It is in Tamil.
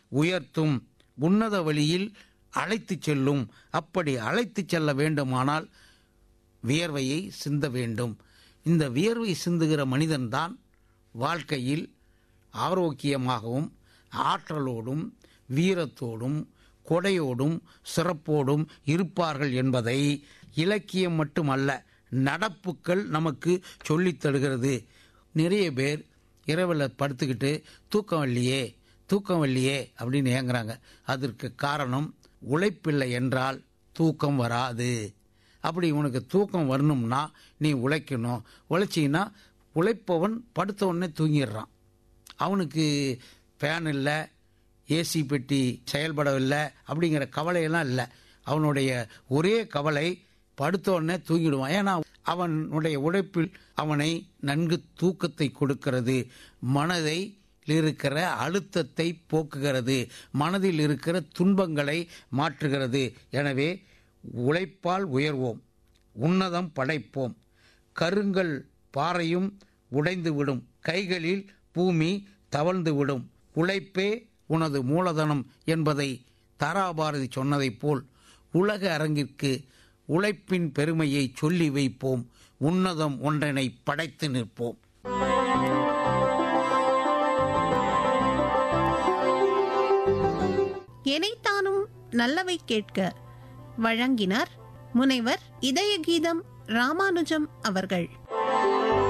உயர்த்தும் உன்னத வழியில் அழைத்துச் செல்லும் அப்படி அழைத்துச் செல்ல வேண்டுமானால் வியர்வையை சிந்த வேண்டும் இந்த வியர்வை சிந்துகிற மனிதன்தான் வாழ்க்கையில் ஆரோக்கியமாகவும் ஆற்றலோடும் வீரத்தோடும் கொடையோடும் சிறப்போடும் இருப்பார்கள் என்பதை இலக்கியம் மட்டுமல்ல நடப்புக்கள் நமக்கு சொல்லித் தருகிறது நிறைய பேர் இரவில் படுத்துக்கிட்டு தூக்கம் வரலையே தூக்கம் வரலையே அப்படின்னு ஏங்குறாங்க அதற்கு காரணம் உழைப்பில்லை என்றால் தூக்கம் வராது அப்படி உனக்கு தூக்கம் வரணும்னா நீ உழைக்கணும் உழைச்சின்னா உழைப்பவன் படுத்த உடனே தூங்கிடுறான் அவனுக்கு ஃபேன் இல்லை ஏசி பெட்டி செயல்படவில்லை அப்படிங்கிற கவலையெல்லாம் இல்லை அவனுடைய ஒரே கவலை படுத்த உடனே தூங்கிடுவான் ஏன்னா அவனுடைய உழைப்பில் அவனை நன்கு தூக்கத்தை கொடுக்கிறது மனதை இருக்கிற அழுத்தத்தை போக்குகிறது மனதில் இருக்கிற துன்பங்களை மாற்றுகிறது எனவே உழைப்பால் உயர்வோம் உன்னதம் படைப்போம் கருங்கல் பாறையும் உடைந்துவிடும் கைகளில் பூமி தவழ்ந்துவிடும் உழைப்பே உனது மூலதனம் என்பதை தாராபாரதி சொன்னதைப் போல் உலக அரங்கிற்கு உழைப்பின் பெருமையை சொல்லி வைப்போம் உன்னதம் ஒன்றனை படைத்து நிற்போம் எனைத்தானும் நல்லவை கேட்க வழங்கினார் முனைவர் இதய கீதம் ராமானுஜம் அவர்கள்